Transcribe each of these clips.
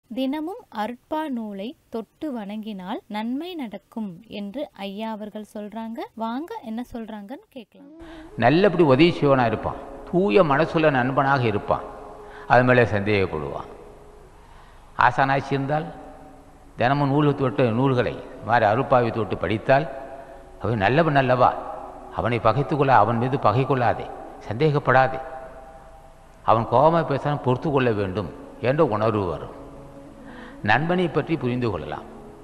தினமும் அருட்பா நூலை தொட்டு வணங்கினால் நன்மை நடக்கும் என்று ஐயா அவர்கள் சொல்றாங்க வாங்க என்ன சொல்றாங்கன்னு கேட்கலாம் நல்லபடி உதவி செய்வனாக இருப்பான் தூய மனசுள்ள நண்பனாக இருப்பான் அது மேலே சந்தேகப்படுவான் ஆசானாச்சி இருந்தால் தினமும் நூல் தொட்டு நூல்களை மாதிரி அருப்பாவை தொட்டு படித்தால் அவன் நல்லவன் நல்லவா அவனை பகைத்து கொள்ள அவன் மீது பகை கொள்ளாதே சந்தேகப்படாதே அவன் கோபமாக பேசினால் பொறுத்து கொள்ள வேண்டும் என்ற உணர்வு வரும் நண்பனை பற்றி புரிந்து கொள்ளலாம்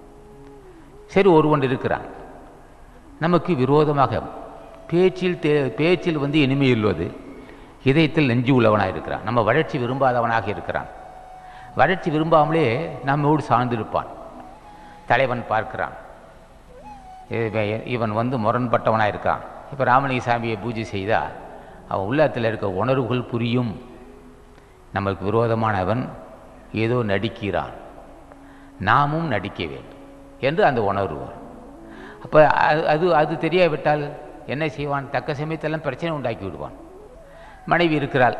சரி ஒருவன் இருக்கிறான் நமக்கு விரோதமாக பேச்சில் தே பேச்சில் வந்து இனிமை இல்லுவது இதயத்தில் நெஞ்சு உள்ளவனாக இருக்கிறான் நம்ம வளர்ச்சி விரும்பாதவனாக இருக்கிறான் வளர்ச்சி விரும்பாமலே நம்மோடு சார்ந்திருப்பான் தலைவன் பார்க்கிறான் இவன் இவன் வந்து முரண்பட்டவனாக இருக்கான் இப்போ ராமலிங்க சாமியை பூஜை செய்தால் அவன் உள்ளத்தில் இருக்க உணர்வுகள் புரியும் நமக்கு விரோதமானவன் ஏதோ நடிக்கிறான் நாமும் நடிக்க வேண்டும் என்று அந்த உணர்வு வரும் அப்போ அது அது அது தெரியாவிட்டால் என்ன செய்வான் தக்க சமயத்தெல்லாம் பிரச்சனை உண்டாக்கி விடுவான் மனைவி இருக்கிறாள்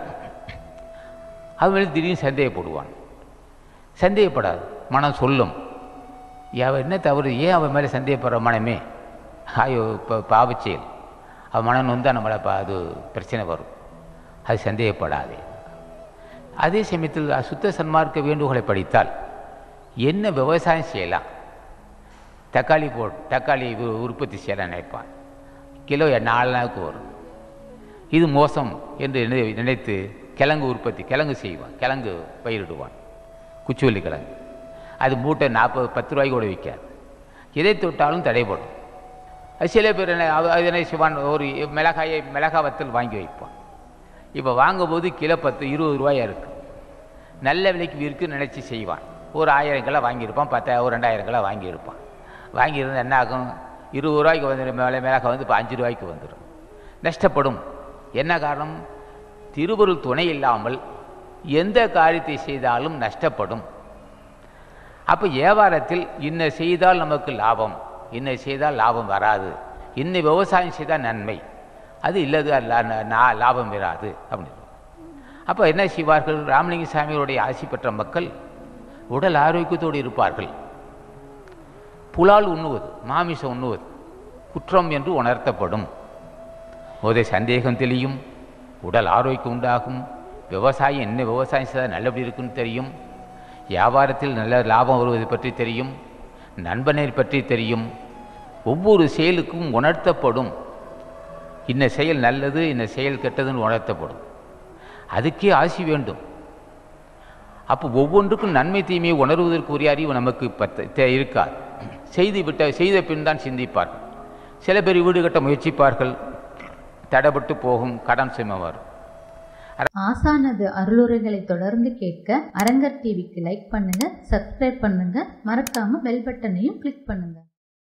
அது மேலே திடீர்னு சந்தேகப்படுவான் சந்தேகப்படாது மனம் சொல்லும் அவன் என்ன தவறு ஏன் அவன் மேலே சந்தேகப்படுற மனமே ஐயோ இப்போ பாவச்செயல் அவன் மனம் நொந்தால் நம்மளை பா அது பிரச்சனை வரும் அது சந்தேகப்படாதே அதே சமயத்தில் சுத்த சன்மார்க்க வேண்டுகோளை படித்தால் என்ன விவசாயம் செய்யலாம் தக்காளி போ தக்காளி உ- உற்பத்தி செய்யலாம் நினைப்பான் கிலோ நாலு நாளுக்கு வரும் இது மோசம் என்று நினை- நினைத்து கிழங்கு உற்பத்தி கிழங்கு செய்வான் கிழங்கு பயிரிடுவான் குச்சிவள்ளி கிழங்கு அது மூட்டை நாற்பது பத்து ரூபாய்க்கு கூட விற்காது எதை தொட்டாலும் தடைப்படும் அது சில பேர் என்ன அது அது என்ன செய்வான் ஒரு மிளகாயை மிளகா வத்தல் வாங்கி வைப்பான் இப்போ வாங்கும்போது கிலோ பத்து இருபது ரூபாயா இருக்கு நல்ல விலைக்கு விற்குன்னு நினச்சி செய்வான் ஒரு ஆயிரம் கிலோ வாங்கியிருப்பான் பத்தா ஒரு ரெண்டாயிரம் கிலோ வாங்கியிருப்பான் வாங்கியிருந்தா என்ன ஆகும் இருபது ரூபாய்க்கு வந்துடும் மேலே மிளகா வந்து இப்போ அஞ்சு ரூபாய்க்கு வந்துடும் நஷ்டப்படும் என்ன காரணம் திருவருள் துணை இல்லாமல் எந்த காரியத்தை செய்தாலும் நஷ்டப்படும் அப்போ வியாபாரத்தில் இன்ன செய்தால் நமக்கு லாபம் இன்ன செய்தால் லாபம் வராது இன்ன விவசாயம் செய்தால் நன்மை அது இல்லது அல்ல ந- நா- லாபம் வராது அப்படின்னு அப்போ என்ன செய்வார்கள் ராமலிங்க சாமியோடைய ஆசி பெற்ற மக்கள் உடல் ஆரோக்கியத்தோடு இருப்பார்கள் புலால் உண்ணுவது மாமிசம் உண்ணுவது குற்றம் என்று உணர்த்தப்படும் போதே சந்தேகம் தெளியும் உடல் ஆரோக்கியம் உண்டாகும் விவசாயம் என்ன விவசாயம் செய்தால் நல்லபடி இருக்குன்னு தெரியும் வியாபாரத்தில் நல்ல லாபம் வருவது பற்றி தெரியும் நண்பனை பற்றி தெரியும் ஒவ்வொரு செயலுக்கும் உணர்த்தப்படும் இன்ன செயல் நல்லது இன்ன செயல் கெட்டதுன்னு உணர்த்தப்படும் அதுக்கே ஆசி வேண்டும் அப்போ ஒவ்வொன்றுக்கும் நன்மை தீமையை உணர்வதற்குரிய அறிவு நமக்கு பத்த தே- இருக்காது செய்து விட்ட செய்த பின் தான் சிந்திப்பார்கள் சில பேர் வீடு கட்ட முயற்சிப்பார்கள் தடைபட்டு போகும் கடன் சுமை வரும் ஆசானது அருளுரைகளை தொடர்ந்து கேட்க அரங்கர் டிவிக்கு லைக் பண்ணுங்க சப்ஸ்கிரைப் பண்ணுங்க மறக்காம பெல் பட்டனையும் கிளிக் பண்ணுங்க